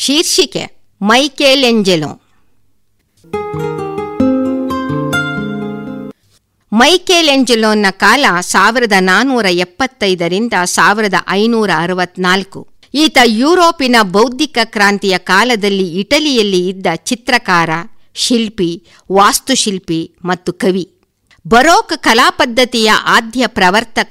ಶೀರ್ಷಿಕೆ ಮೈಕೇಲೆಂಜೆಲೋ ಮೈಕೇಲೆಂಜೆಲೋನ ಕಾಲ ಸಾವಿರದ ನಾನ್ನೂರ ಎಪ್ಪತ್ತೈದರಿಂದ ಸಾವಿರದ ಐನೂರ ಅರವತ್ನಾಲ್ಕು ಈತ ಯುರೋಪಿನ ಬೌದ್ಧಿಕ ಕ್ರಾಂತಿಯ ಕಾಲದಲ್ಲಿ ಇಟಲಿಯಲ್ಲಿ ಇದ್ದ ಚಿತ್ರಕಾರ ಶಿಲ್ಪಿ ವಾಸ್ತುಶಿಲ್ಪಿ ಮತ್ತು ಕವಿ ಬರೋಕ್ ಕಲಾಪದ್ಧತಿಯ ಆದ್ಯ ಪ್ರವರ್ತಕ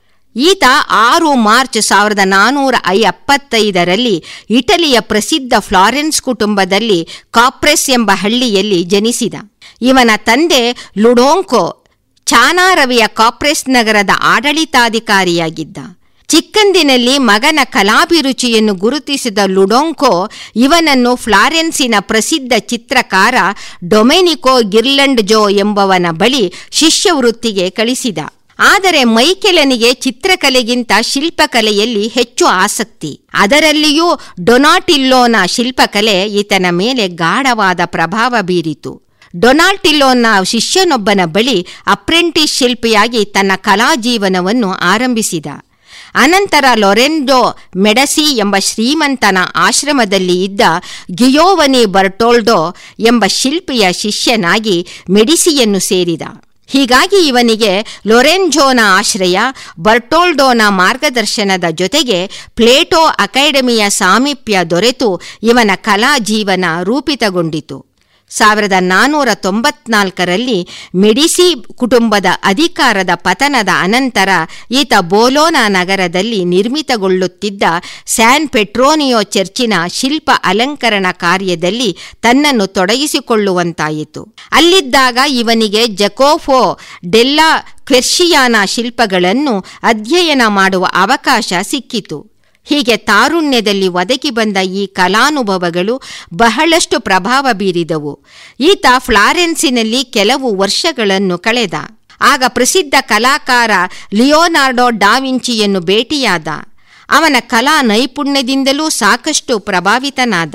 ಈತ ಆರು ಮಾರ್ಚ್ ಸಾವಿರದ ನಾನ್ನೂರ ಐ ಎಪ್ಪತ್ತೈದರಲ್ಲಿ ಇಟಲಿಯ ಪ್ರಸಿದ್ಧ ಫ್ಲಾರೆನ್ಸ್ ಕುಟುಂಬದಲ್ಲಿ ಕಾಪ್ರೆಸ್ ಎಂಬ ಹಳ್ಳಿಯಲ್ಲಿ ಜನಿಸಿದ ಇವನ ತಂದೆ ಲುಡೋಂಕೋ ಚಾನಾರವಿಯ ಕಾಪ್ರೆಸ್ ನಗರದ ಆಡಳಿತಾಧಿಕಾರಿಯಾಗಿದ್ದ ಚಿಕ್ಕಂದಿನಲ್ಲಿ ಮಗನ ಕಲಾಭಿರುಚಿಯನ್ನು ಗುರುತಿಸಿದ ಲುಡೋಂಕೋ ಇವನನ್ನು ಫ್ಲಾರೆನ್ಸಿನ ಪ್ರಸಿದ್ಧ ಚಿತ್ರಕಾರ ಡೊಮೆನಿಕೋ ಗಿರ್ಲಂಡ್ ಜೋ ಎಂಬವನ ಬಳಿ ಶಿಷ್ಯವೃತ್ತಿಗೆ ಕಳಿಸಿದ ಆದರೆ ಮೈಕೆಲನಿಗೆ ಚಿತ್ರಕಲೆಗಿಂತ ಶಿಲ್ಪಕಲೆಯಲ್ಲಿ ಹೆಚ್ಚು ಆಸಕ್ತಿ ಅದರಲ್ಲಿಯೂ ಡೊನಾಟಿಲ್ಲೋನ ಶಿಲ್ಪಕಲೆ ಈತನ ಮೇಲೆ ಗಾಢವಾದ ಪ್ರಭಾವ ಬೀರಿತು ಡೊನಾಲ್ಟಿಲ್ಲೋನ ಶಿಷ್ಯನೊಬ್ಬನ ಬಳಿ ಅಪ್ರೆಂಟಿಸ್ ಶಿಲ್ಪಿಯಾಗಿ ತನ್ನ ಕಲಾ ಜೀವನವನ್ನು ಆರಂಭಿಸಿದ ಅನಂತರ ಲೊರೆಂಡೋ ಮೆಡಸಿ ಎಂಬ ಶ್ರೀಮಂತನ ಆಶ್ರಮದಲ್ಲಿ ಇದ್ದ ಗಿಯೋವನಿ ಬರ್ಟೋಲ್ಡೋ ಎಂಬ ಶಿಲ್ಪಿಯ ಶಿಷ್ಯನಾಗಿ ಮೆಡಿಸಿಯನ್ನು ಸೇರಿದ ಹೀಗಾಗಿ ಇವನಿಗೆ ಲೊರೆಂಜೋನ ಆಶ್ರಯ ಬರ್ಟೋಲ್ಡೋನ ಮಾರ್ಗದರ್ಶನದ ಜೊತೆಗೆ ಪ್ಲೇಟೋ ಅಕಾಡೆಮಿಯ ಸಾಮೀಪ್ಯ ದೊರೆತು ಇವನ ಕಲಾ ಜೀವನ ರೂಪಿತಗೊಂಡಿತು ಸಾವಿರದ ನಾನ್ನೂರ ತೊಂಬತ್ನಾಲ್ಕರಲ್ಲಿ ಮೆಡಿಸಿ ಕುಟುಂಬದ ಅಧಿಕಾರದ ಪತನದ ಅನಂತರ ಈತ ಬೋಲೋನಾ ನಗರದಲ್ಲಿ ನಿರ್ಮಿತಗೊಳ್ಳುತ್ತಿದ್ದ ಸ್ಯಾನ್ ಪೆಟ್ರೋನಿಯೋ ಚರ್ಚಿನ ಶಿಲ್ಪ ಅಲಂಕರಣ ಕಾರ್ಯದಲ್ಲಿ ತನ್ನನ್ನು ತೊಡಗಿಸಿಕೊಳ್ಳುವಂತಾಯಿತು ಅಲ್ಲಿದ್ದಾಗ ಇವನಿಗೆ ಜಕೋಫೋ ಡೆಲ್ಲಾ ಕ್ವೆರ್ಷಿಯಾನ ಶಿಲ್ಪಗಳನ್ನು ಅಧ್ಯಯನ ಮಾಡುವ ಅವಕಾಶ ಸಿಕ್ಕಿತು ಹೀಗೆ ತಾರುಣ್ಯದಲ್ಲಿ ಒದಗಿ ಬಂದ ಈ ಕಲಾನುಭವಗಳು ಬಹಳಷ್ಟು ಪ್ರಭಾವ ಬೀರಿದವು ಈತ ಫ್ಲಾರೆನ್ಸಿನಲ್ಲಿ ಕೆಲವು ವರ್ಷಗಳನ್ನು ಕಳೆದ ಆಗ ಪ್ರಸಿದ್ಧ ಕಲಾಕಾರ ಲಿಯೋನಾರ್ಡೋ ಡಾವಿಂಚಿಯನ್ನು ಭೇಟಿಯಾದ ಅವನ ಕಲಾ ನೈಪುಣ್ಯದಿಂದಲೂ ಸಾಕಷ್ಟು ಪ್ರಭಾವಿತನಾದ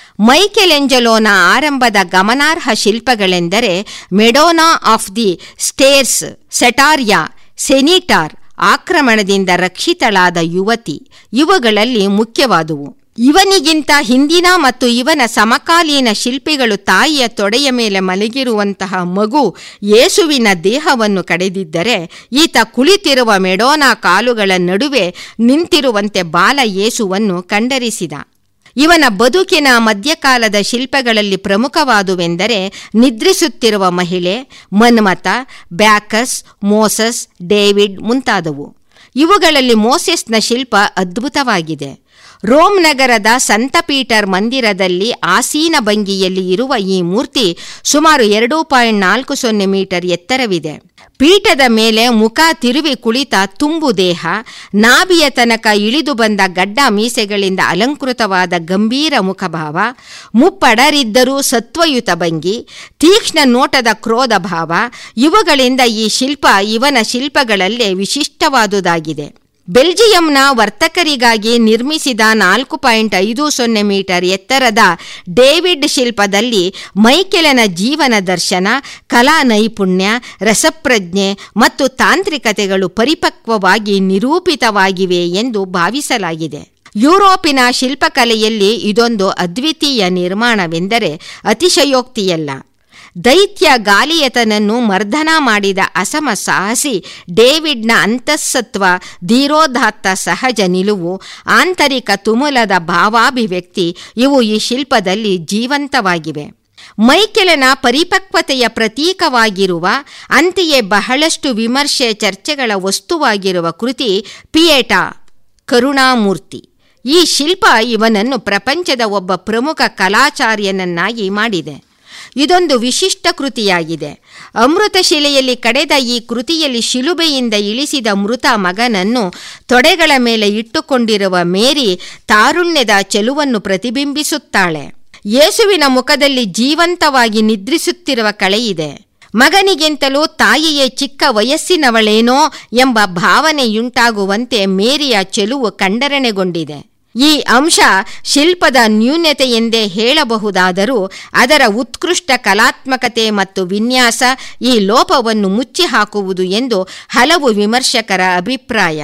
ಮೈಕೆಲೆಂಜಲೋನ ಆರಂಭದ ಗಮನಾರ್ಹ ಶಿಲ್ಪಗಳೆಂದರೆ ಮೆಡೋನಾ ಆಫ್ ದಿ ಸ್ಟೇರ್ಸ್ ಸೆಟಾರಿಯಾ ಸೆನಿಟಾರ್ ಆಕ್ರಮಣದಿಂದ ರಕ್ಷಿತಳಾದ ಯುವತಿ ಇವುಗಳಲ್ಲಿ ಮುಖ್ಯವಾದುವು ಇವನಿಗಿಂತ ಹಿಂದಿನ ಮತ್ತು ಇವನ ಸಮಕಾಲೀನ ಶಿಲ್ಪಿಗಳು ತಾಯಿಯ ತೊಡೆಯ ಮೇಲೆ ಮಲಗಿರುವಂತಹ ಮಗು ಯೇಸುವಿನ ದೇಹವನ್ನು ಕಡೆದಿದ್ದರೆ ಈತ ಕುಳಿತಿರುವ ಮೆಡೋನಾ ಕಾಲುಗಳ ನಡುವೆ ನಿಂತಿರುವಂತೆ ಬಾಲ ಯೇಸುವನ್ನು ಕಂಡರಿಸಿದ ಇವನ ಬದುಕಿನ ಮಧ್ಯಕಾಲದ ಶಿಲ್ಪಗಳಲ್ಲಿ ಪ್ರಮುಖವಾದುವೆಂದರೆ ನಿದ್ರಿಸುತ್ತಿರುವ ಮಹಿಳೆ ಮನ್ಮಥ ಬ್ಯಾಕಸ್ ಮೋಸಸ್ ಡೇವಿಡ್ ಮುಂತಾದವು ಇವುಗಳಲ್ಲಿ ಮೋಸೆಸ್ನ ಶಿಲ್ಪ ಅದ್ಭುತವಾಗಿದೆ ರೋಮ್ ನಗರದ ಸಂತ ಪೀಟರ್ ಮಂದಿರದಲ್ಲಿ ಆಸೀನ ಭಂಗಿಯಲ್ಲಿ ಇರುವ ಈ ಮೂರ್ತಿ ಸುಮಾರು ಎರಡು ಪಾಯಿಂಟ್ ನಾಲ್ಕು ಸೊನ್ನೆ ಮೀಟರ್ ಎತ್ತರವಿದೆ ಪೀಠದ ಮೇಲೆ ಮುಖ ತಿರುವಿ ಕುಳಿತ ತುಂಬು ದೇಹ ನಾಭಿಯ ತನಕ ಇಳಿದು ಬಂದ ಗಡ್ಡ ಮೀಸೆಗಳಿಂದ ಅಲಂಕೃತವಾದ ಗಂಭೀರ ಮುಖಭಾವ ಮುಪ್ಪಡರಿದ್ದರೂ ಸತ್ವಯುತ ಭಂಗಿ ತೀಕ್ಷ್ಣ ನೋಟದ ಕ್ರೋಧ ಭಾವ ಇವುಗಳಿಂದ ಈ ಶಿಲ್ಪ ಇವನ ಶಿಲ್ಪಗಳಲ್ಲೇ ವಿಶಿಷ್ಟವಾದುದಾಗಿದೆ ಬೆಲ್ಜಿಯಂನ ವರ್ತಕರಿಗಾಗಿ ನಿರ್ಮಿಸಿದ ನಾಲ್ಕು ಪಾಯಿಂಟ್ ಐದು ಸೊನ್ನೆ ಮೀಟರ್ ಎತ್ತರದ ಡೇವಿಡ್ ಶಿಲ್ಪದಲ್ಲಿ ಮೈಕೆಲನ ಜೀವನ ದರ್ಶನ ಕಲಾ ನೈಪುಣ್ಯ ರಸಪ್ರಜ್ಞೆ ಮತ್ತು ತಾಂತ್ರಿಕತೆಗಳು ಪರಿಪಕ್ವವಾಗಿ ನಿರೂಪಿತವಾಗಿವೆ ಎಂದು ಭಾವಿಸಲಾಗಿದೆ ಯುರೋಪಿನ ಶಿಲ್ಪಕಲೆಯಲ್ಲಿ ಇದೊಂದು ಅದ್ವಿತೀಯ ನಿರ್ಮಾಣವೆಂದರೆ ಅತಿಶಯೋಕ್ತಿಯಲ್ಲ ದೈತ್ಯ ಗಾಲಿಯತನನ್ನು ಮರ್ದನ ಮಾಡಿದ ಅಸಮ ಸಾಹಸಿ ಡೇವಿಡ್ನ ಅಂತಃಸತ್ವ ಧೀರೋದಾತ್ತ ಸಹಜ ನಿಲುವು ಆಂತರಿಕ ತುಮುಲದ ಭಾವಾಭಿವ್ಯಕ್ತಿ ಇವು ಈ ಶಿಲ್ಪದಲ್ಲಿ ಜೀವಂತವಾಗಿವೆ ಮೈಕೆಲನ ಪರಿಪಕ್ವತೆಯ ಪ್ರತೀಕವಾಗಿರುವ ಅಂತೆಯೇ ಬಹಳಷ್ಟು ವಿಮರ್ಶೆ ಚರ್ಚೆಗಳ ವಸ್ತುವಾಗಿರುವ ಕೃತಿ ಪಿಯೇಟಾ ಕರುಣಾಮೂರ್ತಿ ಈ ಶಿಲ್ಪ ಇವನನ್ನು ಪ್ರಪಂಚದ ಒಬ್ಬ ಪ್ರಮುಖ ಕಲಾಚಾರ್ಯನನ್ನಾಗಿ ಮಾಡಿದೆ ಇದೊಂದು ವಿಶಿಷ್ಟ ಕೃತಿಯಾಗಿದೆ ಅಮೃತ ಶಿಲೆಯಲ್ಲಿ ಕಡೆದ ಈ ಕೃತಿಯಲ್ಲಿ ಶಿಲುಬೆಯಿಂದ ಇಳಿಸಿದ ಮೃತ ಮಗನನ್ನು ತೊಡೆಗಳ ಮೇಲೆ ಇಟ್ಟುಕೊಂಡಿರುವ ಮೇರಿ ತಾರುಣ್ಯದ ಚೆಲುವನ್ನು ಪ್ರತಿಬಿಂಬಿಸುತ್ತಾಳೆ ಯೇಸುವಿನ ಮುಖದಲ್ಲಿ ಜೀವಂತವಾಗಿ ನಿದ್ರಿಸುತ್ತಿರುವ ಕಳೆಯಿದೆ ಮಗನಿಗಿಂತಲೂ ತಾಯಿಯೇ ಚಿಕ್ಕ ವಯಸ್ಸಿನವಳೇನೋ ಎಂಬ ಭಾವನೆಯುಂಟಾಗುವಂತೆ ಮೇರಿಯ ಚೆಲುವು ಕಂಡರಣೆಗೊಂಡಿದೆ ಈ ಅಂಶ ಶಿಲ್ಪದ ನ್ಯೂನ್ಯತೆ ಎಂದೇ ಹೇಳಬಹುದಾದರೂ ಅದರ ಉತ್ಕೃಷ್ಟ ಕಲಾತ್ಮಕತೆ ಮತ್ತು ವಿನ್ಯಾಸ ಈ ಲೋಪವನ್ನು ಮುಚ್ಚಿ ಹಾಕುವುದು ಎಂದು ಹಲವು ವಿಮರ್ಶಕರ ಅಭಿಪ್ರಾಯ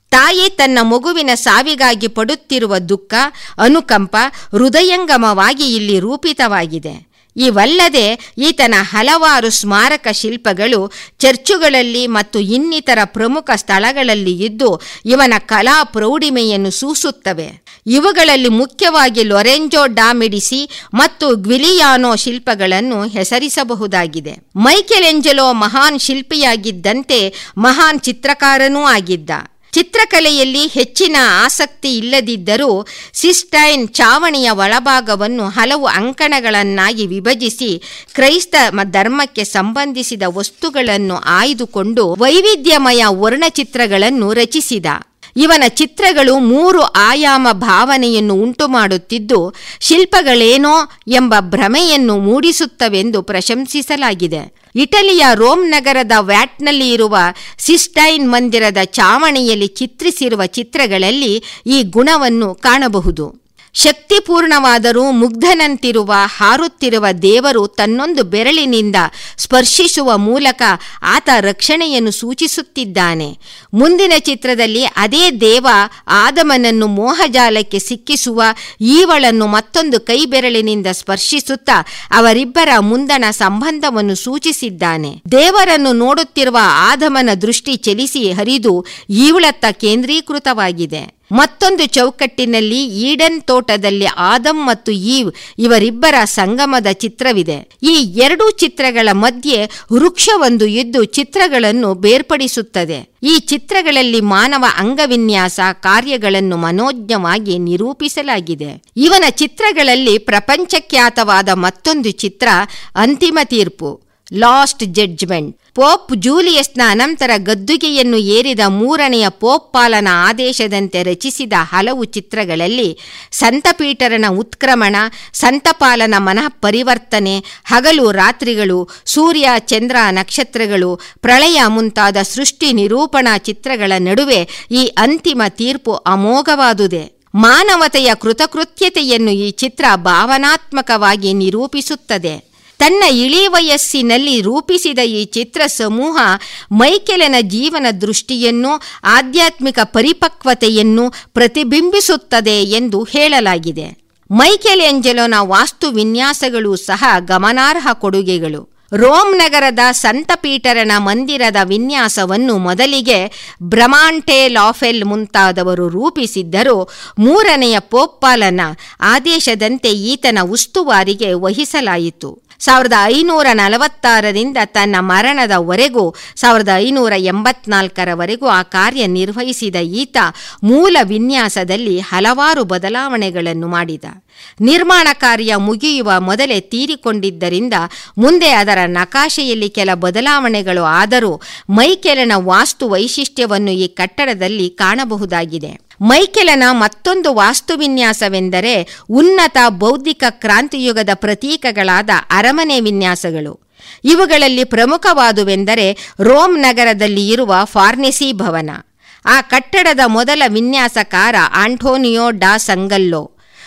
ತಾಯಿ ತನ್ನ ಮಗುವಿನ ಸಾವಿಗಾಗಿ ಪಡುತ್ತಿರುವ ದುಃಖ ಅನುಕಂಪ ಹೃದಯಂಗಮವಾಗಿ ಇಲ್ಲಿ ರೂಪಿತವಾಗಿದೆ ಇವಲ್ಲದೆ ಈತನ ಹಲವಾರು ಸ್ಮಾರಕ ಶಿಲ್ಪಗಳು ಚರ್ಚುಗಳಲ್ಲಿ ಮತ್ತು ಇನ್ನಿತರ ಪ್ರಮುಖ ಸ್ಥಳಗಳಲ್ಲಿ ಇದ್ದು ಇವನ ಕಲಾ ಪ್ರೌಢಿಮೆಯನ್ನು ಸೂಸುತ್ತವೆ ಇವುಗಳಲ್ಲಿ ಮುಖ್ಯವಾಗಿ ಲೊರೆಂಜೋ ಡಾ ಮೆಡಿಸಿ ಮತ್ತು ಗ್ವಿಲಿಯಾನೋ ಶಿಲ್ಪಗಳನ್ನು ಹೆಸರಿಸಬಹುದಾಗಿದೆ ಮೈಕೆಲೆಂಜಲೋ ಮಹಾನ್ ಶಿಲ್ಪಿಯಾಗಿದ್ದಂತೆ ಮಹಾನ್ ಚಿತ್ರಕಾರನೂ ಆಗಿದ್ದ ಚಿತ್ರಕಲೆಯಲ್ಲಿ ಹೆಚ್ಚಿನ ಆಸಕ್ತಿ ಇಲ್ಲದಿದ್ದರೂ ಸಿಸ್ಟೈನ್ ಚಾವಣಿಯ ಒಳಭಾಗವನ್ನು ಹಲವು ಅಂಕಣಗಳನ್ನಾಗಿ ವಿಭಜಿಸಿ ಕ್ರೈಸ್ತ ಧರ್ಮಕ್ಕೆ ಸಂಬಂಧಿಸಿದ ವಸ್ತುಗಳನ್ನು ಆಯ್ದುಕೊಂಡು ವೈವಿಧ್ಯಮಯ ವರ್ಣಚಿತ್ರಗಳನ್ನು ರಚಿಸಿದ ಇವನ ಚಿತ್ರಗಳು ಮೂರು ಆಯಾಮ ಭಾವನೆಯನ್ನು ಉಂಟುಮಾಡುತ್ತಿದ್ದು ಶಿಲ್ಪಗಳೇನೋ ಎಂಬ ಭ್ರಮೆಯನ್ನು ಮೂಡಿಸುತ್ತವೆಂದು ಪ್ರಶಂಸಿಸಲಾಗಿದೆ ಇಟಲಿಯ ರೋಮ್ ನಗರದ ವ್ಯಾಟ್ನಲ್ಲಿ ಇರುವ ಸಿಸ್ಟೈನ್ ಮಂದಿರದ ಚಾವಣಿಯಲ್ಲಿ ಚಿತ್ರಿಸಿರುವ ಚಿತ್ರಗಳಲ್ಲಿ ಈ ಗುಣವನ್ನು ಕಾಣಬಹುದು ಶಕ್ತಿಪೂರ್ಣವಾದರೂ ಮುಗ್ಧನಂತಿರುವ ಹಾರುತ್ತಿರುವ ದೇವರು ತನ್ನೊಂದು ಬೆರಳಿನಿಂದ ಸ್ಪರ್ಶಿಸುವ ಮೂಲಕ ಆತ ರಕ್ಷಣೆಯನ್ನು ಸೂಚಿಸುತ್ತಿದ್ದಾನೆ ಮುಂದಿನ ಚಿತ್ರದಲ್ಲಿ ಅದೇ ದೇವ ಆದಮನನ್ನು ಮೋಹಜಾಲಕ್ಕೆ ಸಿಕ್ಕಿಸುವ ಈವಳನ್ನು ಮತ್ತೊಂದು ಕೈ ಬೆರಳಿನಿಂದ ಸ್ಪರ್ಶಿಸುತ್ತಾ ಅವರಿಬ್ಬರ ಮುಂದಣ ಸಂಬಂಧವನ್ನು ಸೂಚಿಸಿದ್ದಾನೆ ದೇವರನ್ನು ನೋಡುತ್ತಿರುವ ಆದಮನ ದೃಷ್ಟಿ ಚಲಿಸಿ ಹರಿದು ಈವಳತ್ತ ಕೇಂದ್ರೀಕೃತವಾಗಿದೆ ಮತ್ತೊಂದು ಚೌಕಟ್ಟಿನಲ್ಲಿ ಈಡನ್ ತೋಟದಲ್ಲಿ ಆದಮ್ ಮತ್ತು ಈವ್ ಇವರಿಬ್ಬರ ಸಂಗಮದ ಚಿತ್ರವಿದೆ ಈ ಎರಡೂ ಚಿತ್ರಗಳ ಮಧ್ಯೆ ವೃಕ್ಷವೊಂದು ಇದ್ದು ಚಿತ್ರಗಳನ್ನು ಬೇರ್ಪಡಿಸುತ್ತದೆ ಈ ಚಿತ್ರಗಳಲ್ಲಿ ಮಾನವ ಅಂಗವಿನ್ಯಾಸ ಕಾರ್ಯಗಳನ್ನು ಮನೋಜ್ಞವಾಗಿ ನಿರೂಪಿಸಲಾಗಿದೆ ಇವನ ಚಿತ್ರಗಳಲ್ಲಿ ಪ್ರಪಂಚಖ್ಯಾತವಾದ ಮತ್ತೊಂದು ಚಿತ್ರ ಅಂತಿಮ ತೀರ್ಪು ಲಾಸ್ಟ್ ಜಡ್ಜ್ಮೆಂಟ್ ಪೋಪ್ ಜೂಲಿಯಸ್ನ ಅನಂತರ ಗದ್ದುಗೆಯನ್ನು ಏರಿದ ಮೂರನೆಯ ಪೋಪ್ ಪಾಲನ ಆದೇಶದಂತೆ ರಚಿಸಿದ ಹಲವು ಚಿತ್ರಗಳಲ್ಲಿ ಸಂತಪೀಟರನ ಉತ್ಕ್ರಮಣ ಸಂತಪಾಲನ ಮನಃ ಪರಿವರ್ತನೆ ಹಗಲು ರಾತ್ರಿಗಳು ಸೂರ್ಯ ಚಂದ್ರ ನಕ್ಷತ್ರಗಳು ಪ್ರಳಯ ಮುಂತಾದ ಸೃಷ್ಟಿ ನಿರೂಪಣಾ ಚಿತ್ರಗಳ ನಡುವೆ ಈ ಅಂತಿಮ ತೀರ್ಪು ಅಮೋಘವಾದುದೇ ಮಾನವತೆಯ ಕೃತಕೃತ್ಯತೆಯನ್ನು ಈ ಚಿತ್ರ ಭಾವನಾತ್ಮಕವಾಗಿ ನಿರೂಪಿಸುತ್ತದೆ ತನ್ನ ಇಳಿ ವಯಸ್ಸಿನಲ್ಲಿ ರೂಪಿಸಿದ ಈ ಚಿತ್ರ ಸಮೂಹ ಮೈಕೆಲನ ಜೀವನ ದೃಷ್ಟಿಯನ್ನು ಆಧ್ಯಾತ್ಮಿಕ ಪರಿಪಕ್ವತೆಯನ್ನು ಪ್ರತಿಬಿಂಬಿಸುತ್ತದೆ ಎಂದು ಹೇಳಲಾಗಿದೆ ಮೈಕೆಲ್ ಎಂಜಲೋನ ವಾಸ್ತು ವಿನ್ಯಾಸಗಳು ಸಹ ಗಮನಾರ್ಹ ಕೊಡುಗೆಗಳು ರೋಮ್ ನಗರದ ಸಂತ ಪೀಟರನ ಮಂದಿರದ ವಿನ್ಯಾಸವನ್ನು ಮೊದಲಿಗೆ ಬ್ರಮಾಂಟೆ ಲಾಫೆಲ್ ಮುಂತಾದವರು ರೂಪಿಸಿದ್ದರೂ ಮೂರನೆಯ ಪೋಪ್ಪಾಲನ ಆದೇಶದಂತೆ ಈತನ ಉಸ್ತುವಾರಿಗೆ ವಹಿಸಲಾಯಿತು ಸಾವಿರದ ಐನೂರ ನಲವತ್ತಾರರಿಂದ ತನ್ನ ಮರಣದವರೆಗೂ ಸಾವಿರದ ಐನೂರ ಎಂಬತ್ನಾಲ್ಕರವರೆಗೂ ಆ ಕಾರ್ಯ ನಿರ್ವಹಿಸಿದ ಈತ ಮೂಲ ವಿನ್ಯಾಸದಲ್ಲಿ ಹಲವಾರು ಬದಲಾವಣೆಗಳನ್ನು ಮಾಡಿದ ನಿರ್ಮಾಣ ಕಾರ್ಯ ಮುಗಿಯುವ ಮೊದಲೇ ತೀರಿಕೊಂಡಿದ್ದರಿಂದ ಮುಂದೆ ಅದರ ನಕಾಶೆಯಲ್ಲಿ ಕೆಲ ಬದಲಾವಣೆಗಳು ಆದರೂ ಮೈಕೆಲನ ವಾಸ್ತು ವೈಶಿಷ್ಟ್ಯವನ್ನು ಈ ಕಟ್ಟಡದಲ್ಲಿ ಕಾಣಬಹುದಾಗಿದೆ ಮೈಕೆಲನ ಮತ್ತೊಂದು ವಾಸ್ತುವಿನ್ಯಾಸವೆಂದರೆ ಉನ್ನತ ಬೌದ್ಧಿಕ ಕ್ರಾಂತಿಯುಗದ ಪ್ರತೀಕಗಳಾದ ಅರಮನೆ ವಿನ್ಯಾಸಗಳು ಇವುಗಳಲ್ಲಿ ಪ್ರಮುಖವಾದುವೆಂದರೆ ರೋಮ್ ನಗರದಲ್ಲಿ ಇರುವ ಫಾರ್ನೆಸಿ ಭವನ ಆ ಕಟ್ಟಡದ ಮೊದಲ ವಿನ್ಯಾಸಕಾರ ಆಂಟೋನಿಯೋ ಡಾ ಸಂಗಲ್ಲೋ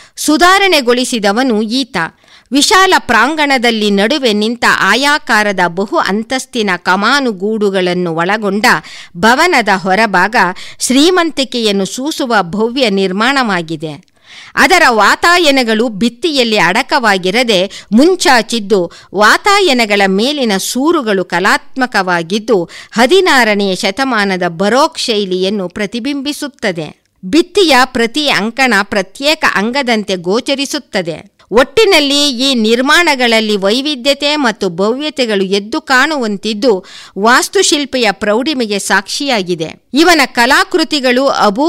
ಸುಧಾರಣೆಗೊಳಿಸಿದವನು ಈತ ವಿಶಾಲ ಪ್ರಾಂಗಣದಲ್ಲಿ ನಡುವೆ ನಿಂತ ಆಯಾಕಾರದ ಬಹು ಅಂತಸ್ತಿನ ಕಮಾನುಗೂಡುಗಳನ್ನು ಒಳಗೊಂಡ ಭವನದ ಹೊರಭಾಗ ಶ್ರೀಮಂತಿಕೆಯನ್ನು ಸೂಸುವ ಭವ್ಯ ನಿರ್ಮಾಣವಾಗಿದೆ ಅದರ ವಾತಾಯನಗಳು ಭಿತ್ತಿಯಲ್ಲಿ ಅಡಕವಾಗಿರದೆ ಮುಂಚಾಚಿದ್ದು ವಾತಾಯನಗಳ ಮೇಲಿನ ಸೂರುಗಳು ಕಲಾತ್ಮಕವಾಗಿದ್ದು ಹದಿನಾರನೆಯ ಶತಮಾನದ ಬರೋಕ್ ಶೈಲಿಯನ್ನು ಪ್ರತಿಬಿಂಬಿಸುತ್ತದೆ ಭಿತ್ತಿಯ ಪ್ರತಿ ಅಂಕಣ ಪ್ರತ್ಯೇಕ ಅಂಗದಂತೆ ಗೋಚರಿಸುತ್ತದೆ ಒಟ್ಟಿನಲ್ಲಿ ಈ ನಿರ್ಮಾಣಗಳಲ್ಲಿ ವೈವಿಧ್ಯತೆ ಮತ್ತು ಭವ್ಯತೆಗಳು ಎದ್ದು ಕಾಣುವಂತಿದ್ದು ವಾಸ್ತುಶಿಲ್ಪಿಯ ಪ್ರೌಢಿಮೆಗೆ ಸಾಕ್ಷಿಯಾಗಿದೆ ಇವನ ಕಲಾಕೃತಿಗಳು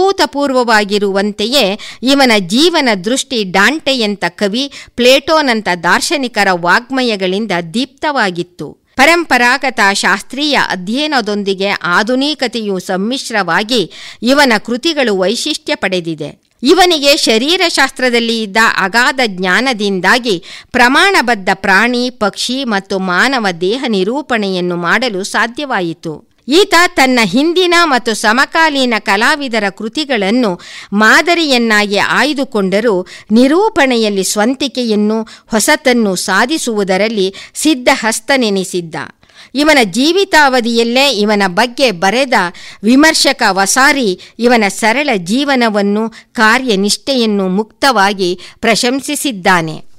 ಅಭೂತಪೂರ್ವವಾಗಿರುವಂತೆಯೇ ಇವನ ಜೀವನ ದೃಷ್ಟಿ ಡಾಂಟೆಯಂತ ಕವಿ ಪ್ಲೇಟೋನಂತ ದಾರ್ಶನಿಕರ ವಾಗ್ಮಯಗಳಿಂದ ದೀಪ್ತವಾಗಿತ್ತು ಪರಂಪರಾಗತ ಶಾಸ್ತ್ರೀಯ ಅಧ್ಯಯನದೊಂದಿಗೆ ಆಧುನಿಕತೆಯು ಸಮ್ಮಿಶ್ರವಾಗಿ ಇವನ ಕೃತಿಗಳು ವೈಶಿಷ್ಟ್ಯ ಪಡೆದಿದೆ ಇವನಿಗೆ ಶರೀರಶಾಸ್ತ್ರದಲ್ಲಿ ಇದ್ದ ಅಗಾಧ ಜ್ಞಾನದಿಂದಾಗಿ ಪ್ರಮಾಣಬದ್ಧ ಪ್ರಾಣಿ ಪಕ್ಷಿ ಮತ್ತು ಮಾನವ ದೇಹ ನಿರೂಪಣೆಯನ್ನು ಮಾಡಲು ಸಾಧ್ಯವಾಯಿತು ಈತ ತನ್ನ ಹಿಂದಿನ ಮತ್ತು ಸಮಕಾಲೀನ ಕಲಾವಿದರ ಕೃತಿಗಳನ್ನು ಮಾದರಿಯನ್ನಾಗಿ ಆಯ್ದುಕೊಂಡರೂ ನಿರೂಪಣೆಯಲ್ಲಿ ಸ್ವಂತಿಕೆಯನ್ನು ಹೊಸತನ್ನು ಸಾಧಿಸುವುದರಲ್ಲಿ ಸಿದ್ಧಹಸ್ತನೆನಿಸಿದ್ದ ಇವನ ಜೀವಿತಾವಧಿಯಲ್ಲೇ ಇವನ ಬಗ್ಗೆ ಬರೆದ ವಿಮರ್ಶಕ ವಸಾರಿ ಇವನ ಸರಳ ಜೀವನವನ್ನು ಕಾರ್ಯನಿಷ್ಠೆಯನ್ನು ಮುಕ್ತವಾಗಿ ಪ್ರಶಂಸಿಸಿದ್ದಾನೆ